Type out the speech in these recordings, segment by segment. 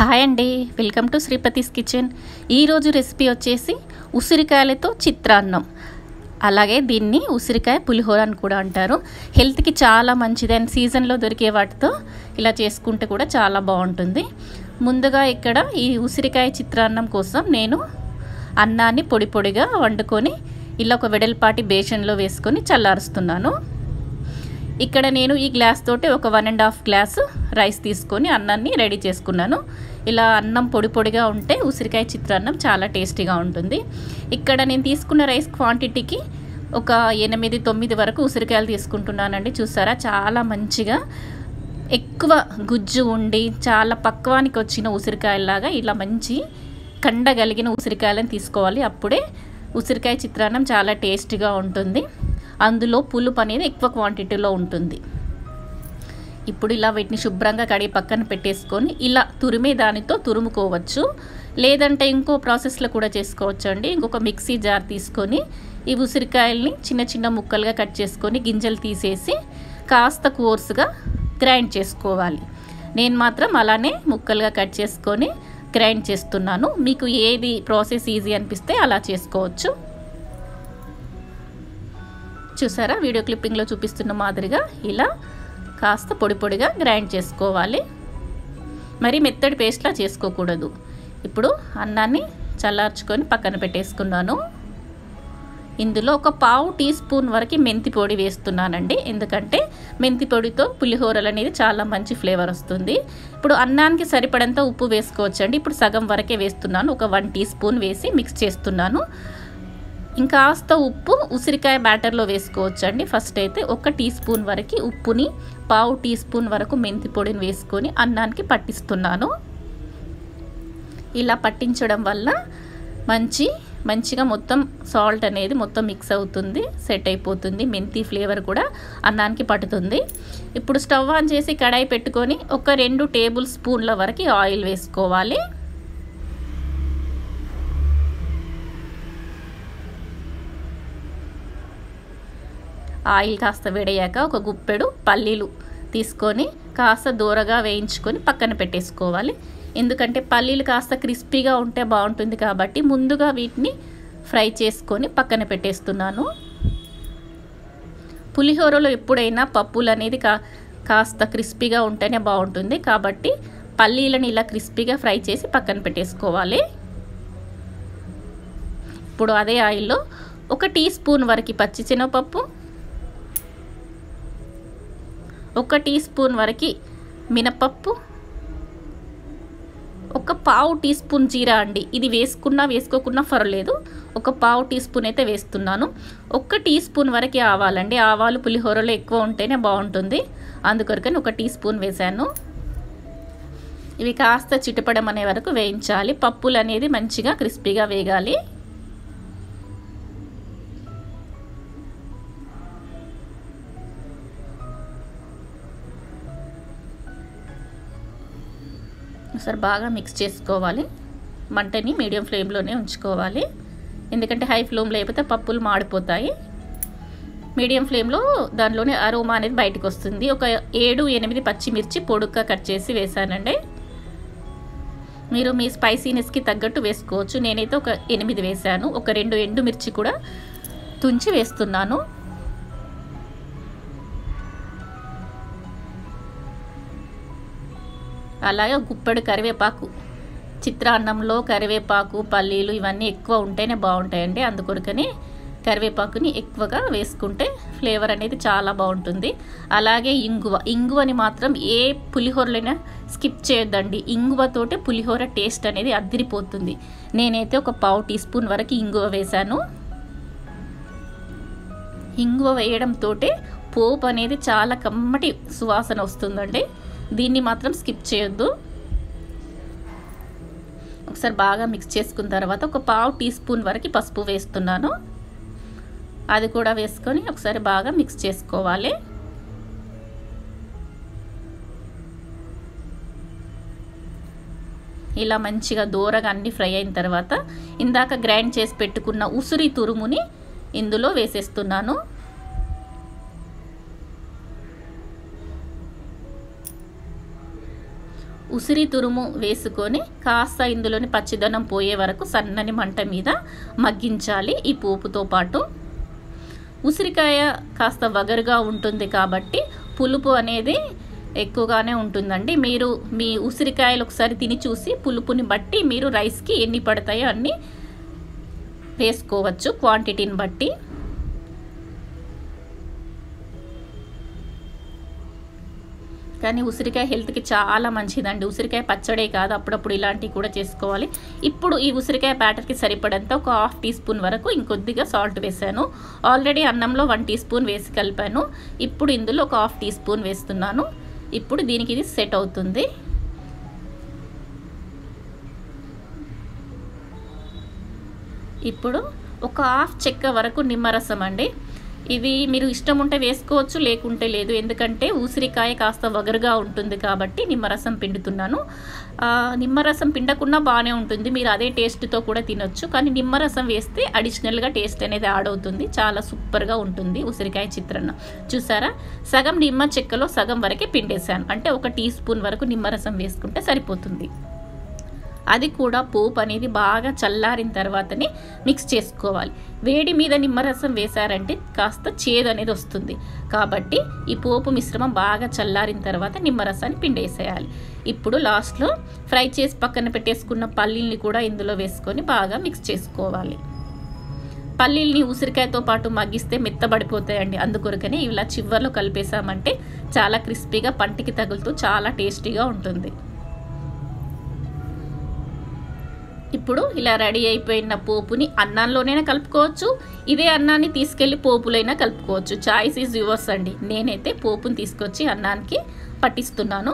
hi అండి welcome to Sripathi's kitchen ఈరోజు recipe వచ్చేసి ఉసిరికాయలతో చిత్రాన్నం అలాగే దీన్ని ఉసిరికాయ పులిహోర అని కూడా అంటారు హెల్త్కి చాలా మంచిది అండ్ సీజన్లో దొరికే వాటితో ఇలా చేసుకుంటే కూడా చాలా బాగుంటుంది ముందుగా ఇక్కడ ఈ ఉసిరికాయ చిత్రాన్నం కోసం నేను అన్నాన్ని పొడి పొడిగా వండుకొని ఇలా ఒక వెడల్పాటి బేషన్లో వేసుకొని చల్లారుస్తున్నాను ఇక్కడ నేను ఈ గ్లాస్ తోటి ఒక one and half glass rice తీసుకొని అన్నాన్ని రెడీ చేసుకున్నాను ఇలా అన్నం పొడి పొడిగా ఉంటే ఉసిరికాయ చిత్రాన్నం చాలా టేస్టీగా ఉంటుంది ఇక్కడ నేను తీసుకున్న రైస్ క్వాంటిటీకి ఒక ఎనిమిది తొమ్మిది వరకు ఉసిరికాయలు తీసుకుంటున్నానండి చూసారా చాలా మంచిగా ఎక్కువ గుజ్జు ఉండి చాలా పక్వానికి వచ్చిన ఉసిరికాయలాగా ఇలా మంచి కండగలిగిన ఉసిరికాయలను తీసుకోవాలి అప్పుడే ఉసిరికాయ చిత్రాన్నం చాలా టేస్టీగా ఉంటుంది అందులో పులుపు అనేది ఎక్కువ క్వాంటిటీలో ఉంటుంది ఇప్పుడు ఇలా వీటిని శుభ్రంగా కడిగి పక్కన పెట్టేసుకొని ఇలా తురిమే దానితో తురుముకోవచ్చు లేదంటే ఇంకో ప్రాసెస్లో కూడా చేసుకోవచ్చు అండి ఇంకొక మిక్సీ జార్ తీసుకొని ఈ ఉసిరికాయల్ని చిన్న చిన్న ముక్కలుగా కట్ చేసుకొని గింజలు తీసేసి కాస్త కోర్సుగా గ్రైండ్ చేసుకోవాలి నేను మాత్రం అలానే ముక్కలుగా కట్ చేసుకొని గ్రైండ్ చేస్తున్నాను మీకు ఏది ప్రాసెస్ ఈజీ అనిపిస్తే అలా చేసుకోవచ్చు చూసారా వీడియో క్లిప్పింగ్లో చూపిస్తున్న మాదిరిగా ఇలా కాస్త పొడి పొడిగా గ్రైండ్ చేసుకోవాలి మరి మెత్తడి పేస్ట్లా చేసుకోకూడదు ఇప్పుడు అన్నాన్ని చల్లార్చుకొని పక్కన పెట్టేసుకున్నాను ఇందులో ఒక పావు టీ స్పూన్ వరకు మెంతి పొడి వేస్తున్నానండి ఎందుకంటే మెంతి పొడితో పులిహోరలు అనేది చాలా మంచి ఫ్లేవర్ వస్తుంది ఇప్పుడు అన్నానికి సరిపడంత ఉప్పు వేసుకోవచ్చండి ఇప్పుడు సగం వరకే వేస్తున్నాను ఒక వన్ టీ స్పూన్ వేసి మిక్స్ చేస్తున్నాను ఇంకాస్త ఉప్పు ఉసిరికాయ బ్యాటర్లో వేసుకోవచ్చు అండి ఫస్ట్ అయితే ఒక టీ స్పూన్ వరకు ఉప్పుని పావు టీ స్పూన్ వరకు మెంతి పొడిని వేసుకొని అన్నానికి పట్టిస్తున్నాను ఇలా పట్టించడం వల్ల మంచి మంచిగా మొత్తం సాల్ట్ అనేది మొత్తం మిక్స్ అవుతుంది సెట్ అయిపోతుంది మెంతి ఫ్లేవర్ కూడా అన్నానికి పట్టుతుంది ఇప్పుడు స్టవ్ ఆన్ చేసి కడాయి పెట్టుకొని ఒక రెండు టేబుల్ స్పూన్ల వరకు ఆయిల్ వేసుకోవాలి ఆయిల్ కాస్త వేడయ్యాక ఒక గుప్పెడు పల్లీలు తీసుకొని కాస్త దూరగా వేయించుకొని పక్కన పెట్టేసుకోవాలి ఎందుకంటే పల్లీలు కాస్త క్రిస్పీగా ఉంటే బాగుంటుంది కాబట్టి ముందుగా వీటిని ఫ్రై చేసుకొని పక్కన పెట్టేస్తున్నాను పులిహోరలో ఎప్పుడైనా పప్పులు అనేది కా కాస్త క్రిస్పీగా ఉంటేనే బాగుంటుంది కాబట్టి పల్లీలను ఇలా క్రిస్పీగా ఫ్రై చేసి పక్కన పెట్టేసుకోవాలి ఇప్పుడు అదే ఆయిల్లో ఒక టీ స్పూన్ వరకు పచ్చి శనగపప్పు ఒక టీ స్పూన్ వరకు మినపప్పు ఒక పావు టీ స్పూన్ జీరా అండి ఇది వేసుకున్నా వేసుకోకున్నా పర్వాలేదు ఒక పావు టీ స్పూన్ అయితే వేస్తున్నాను ఒక టీ స్పూన్ వరకు ఆవాలండి ఆవాలు పులిహోరలో ఎక్కువ ఉంటేనే బాగుంటుంది అందుకొరకని ఒక టీ స్పూన్ వేసాను ఇవి కాస్త చిటపడం అనే వరకు వేయించాలి పప్పులు అనేది మంచిగా క్రిస్పీగా వేగాలి ఒకసారి బాగా మిక్స్ చేసుకోవాలి మంటని మీడియం ఫ్లేమ్లోనే ఉంచుకోవాలి ఎందుకంటే హై ఫ్లేమ్లో అయిపోతే పప్పులు మాడిపోతాయి మీడియం ఫ్లేమ్లో దానిలోనే అరోమా అనేది బయటకు వస్తుంది ఒక ఏడు ఎనిమిది పచ్చిమిర్చి పొడుగ్గా కట్ చేసి వేసానండి మీరు మీ స్పైసీనెస్కి తగ్గట్టు వేసుకోవచ్చు నేనైతే ఒక ఎనిమిది వేసాను ఒక రెండు ఎండుమిర్చి కూడా తుంచి వేస్తున్నాను అలాగే గుప్పెడు కరివేపాకు చిత్రాన్నంలో కరివేపాకు పల్లీలు ఇవన్నీ ఎక్కువ ఉంటేనే బాగుంటాయండి అందుకొరకని కరివేపాకుని ఎక్కువగా వేసుకుంటే ఫ్లేవర్ అనేది చాలా బాగుంటుంది అలాగే ఇంగువ ఇంగువని మాత్రం ఏ పులిహోరలైనా స్కిప్ చేయొద్దండి ఇంగువతోటే పులిహోర టేస్ట్ అనేది అద్దిరిపోతుంది నేనైతే ఒక పావు టీ స్పూన్ వరకు ఇంగువ వేశాను ఇంగువ వేయడంతో పోపు అనేది చాలా కమ్మటి సువాసన వస్తుందండి దీన్ని మాత్రం స్కిప్ చేయొద్దు ఒకసారి బాగా మిక్స్ చేసుకున్న తర్వాత ఒక పావు టీ స్పూన్ వరకు పసుపు వేస్తున్నాను అది కూడా వేసుకొని ఒకసారి బాగా మిక్స్ చేసుకోవాలి ఇలా మంచిగా దూరగా అన్ని ఫ్రై అయిన తర్వాత ఇందాక గ్రైండ్ చేసి పెట్టుకున్న ఉసిరి తురుముని ఇందులో వేసేస్తున్నాను ఉసిరి తురుము వేసుకొని కాస్త ఇందులోని పచ్చిదనం పోయే వరకు సన్నని మంట మీద మగ్గించాలి ఈ పోపుతో పాటు ఉసిరికాయ కాస్త వగరుగా ఉంటుంది కాబట్టి పులుపు అనేది ఎక్కువగానే ఉంటుందండి మీరు మీ ఉసిరికాయలు ఒకసారి తిని చూసి పులుపుని బట్టి మీరు రైస్కి ఎన్ని పడతాయో అన్నీ వేసుకోవచ్చు క్వాంటిటీని బట్టి కానీ ఉసిరికాయ హెల్త్కి చాలా మంచిదండి ఉసిరికాయ పచ్చడే కాదు అప్పుడప్పుడు ఇలాంటివి కూడా చేసుకోవాలి ఇప్పుడు ఈ ఉసిరికాయ బ్యాటర్కి సరిపడంత ఒక హాఫ్ టీ స్పూన్ వరకు ఇంకొద్దిగా సాల్ట్ వేసాను ఆల్రెడీ అన్నంలో వన్ టీ స్పూన్ వేసి కలిపాను ఇప్పుడు ఇందులో ఒక హాఫ్ టీ స్పూన్ వేస్తున్నాను ఇప్పుడు దీనికి ఇది సెట్ అవుతుంది ఇప్పుడు ఒక హాఫ్ చెక్క వరకు నిమ్మరసం అండి ఇది మీరు ఇష్టం ఉంటే వేసుకోవచ్చు లేకుంటే లేదు ఎందుకంటే ఉసిరికాయ కాస్త వగరుగా ఉంటుంది కాబట్టి నిమ్మరసం పిండుతున్నాను నిమ్మరసం పిండకుండా బాగానే ఉంటుంది మీరు అదే టేస్ట్తో కూడా తినొచ్చు కానీ నిమ్మరసం వేస్తే అడిషనల్గా టేస్ట్ అనేది యాడ్ అవుతుంది చాలా సూపర్గా ఉంటుంది ఉసిరికాయ చిత్రాన్నం చూసారా సగం నిమ్మ చెక్కలో సగం వరకే పిండేశాను అంటే ఒక టీ స్పూన్ వరకు నిమ్మరసం వేసుకుంటే సరిపోతుంది అది కూడా పోపు అనేది బాగా చల్లారిన తర్వాతనే మిక్స్ చేసుకోవాలి వేడి మీద నిమ్మరసం వేశారంటే కాస్త చేదు అనేది వస్తుంది కాబట్టి ఈ పోపు మిశ్రమం బాగా చల్లారిన తర్వాత నిమ్మరసాన్ని పిండేసేయాలి ఇప్పుడు లాస్ట్లో ఫ్రై చేసి పక్కన పెట్టేసుకున్న పల్లీల్ని కూడా ఇందులో వేసుకొని బాగా మిక్స్ చేసుకోవాలి పల్లీల్ని ఉసిరికాయతో పాటు మగ్గిస్తే మెత్తబడిపోతాయండి అందుకొరకనే ఇలా చివర్లో కలిపేసామంటే చాలా క్రిస్పీగా పంటికి తగులుతూ చాలా టేస్టీగా ఉంటుంది ఇప్పుడు ఇలా రెడీ అయిపోయిన పోపుని అన్నంలోనైనా కలుపుకోవచ్చు ఇదే అన్నాన్ని తీసుకెళ్ళి పోపులైనా కలుపుకోవచ్చు చాయిస్ ఈజ్ యువర్స్ అండి నేనైతే పోపుని తీసుకొచ్చి అన్నానికి పట్టిస్తున్నాను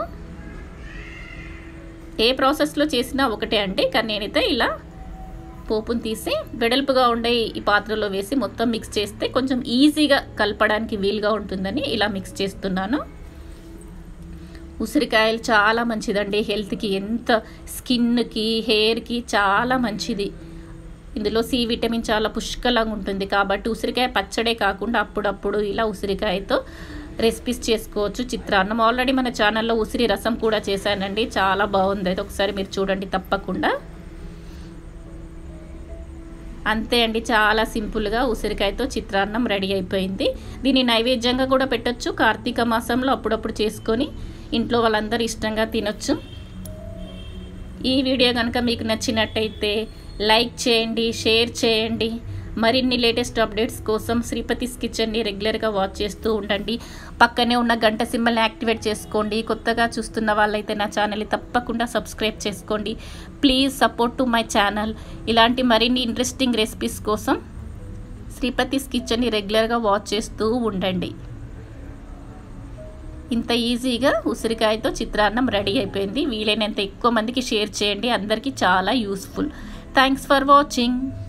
ఏ ప్రాసెస్లో చేసినా ఒకటే అండి కానీ నేనైతే ఇలా పోపుని తీసి వెడల్పుగా ఉండే ఈ పాత్రలో వేసి మొత్తం మిక్స్ చేస్తే కొంచెం ఈజీగా కలపడానికి వీలుగా ఉంటుందని ఇలా మిక్స్ చేస్తున్నాను ఉసిరికాయలు చాలా మంచిదండి హెల్త్కి ఎంత స్కిన్కి హెయిర్కి చాలా మంచిది ఇందులో సి విటమిన్ చాలా పుష్కలంగా ఉంటుంది కాబట్టి ఉసిరికాయ పచ్చడే కాకుండా అప్పుడప్పుడు ఇలా ఉసిరికాయతో రెసిపీస్ చేసుకోవచ్చు చిత్రాన్నం ఆల్రెడీ మన ఛానల్లో ఉసిరి రసం కూడా చేశానండి చాలా బాగుంది అది ఒకసారి మీరు చూడండి తప్పకుండా అంతే అండి చాలా సింపుల్గా ఉసిరికాయతో చిత్రాన్నం రెడీ అయిపోయింది దీన్ని నైవేద్యంగా కూడా పెట్టచ్చు కార్తీక మాసంలో అప్పుడప్పుడు చేసుకొని ఇంట్లో వాళ్ళందరూ ఇష్టంగా తినొచ్చు ఈ వీడియో కనుక మీకు నచ్చినట్టయితే లైక్ చేయండి షేర్ చేయండి మరిన్ని లేటెస్ట్ అప్డేట్స్ కోసం శ్రీపతిస్ కిచెన్ని రెగ్యులర్గా వాచ్ చేస్తూ ఉండండి పక్కనే ఉన్న గంట సింబల్ని యాక్టివేట్ చేసుకోండి కొత్తగా చూస్తున్న వాళ్ళైతే నా ఛానల్ని తప్పకుండా సబ్స్క్రైబ్ చేసుకోండి please support to my channel ఇలాంటి మరిన్ని ఇంట్రెస్టింగ్ రెసిపీస్ కోసం శ్రీపతిస్ కిచెన్ని రెగ్యులర్గా వాచ్ చేస్తూ ఉండండి ఇంత ఈజీగా ఉసిరికాయతో చిత్రాన్నం రెడీ అయిపోయింది వీలైనంత ఎక్కువ మందికి షేర్ చేయండి అందరికీ చాలా యూస్ఫుల్ థ్యాంక్స్ ఫర్ వాచింగ్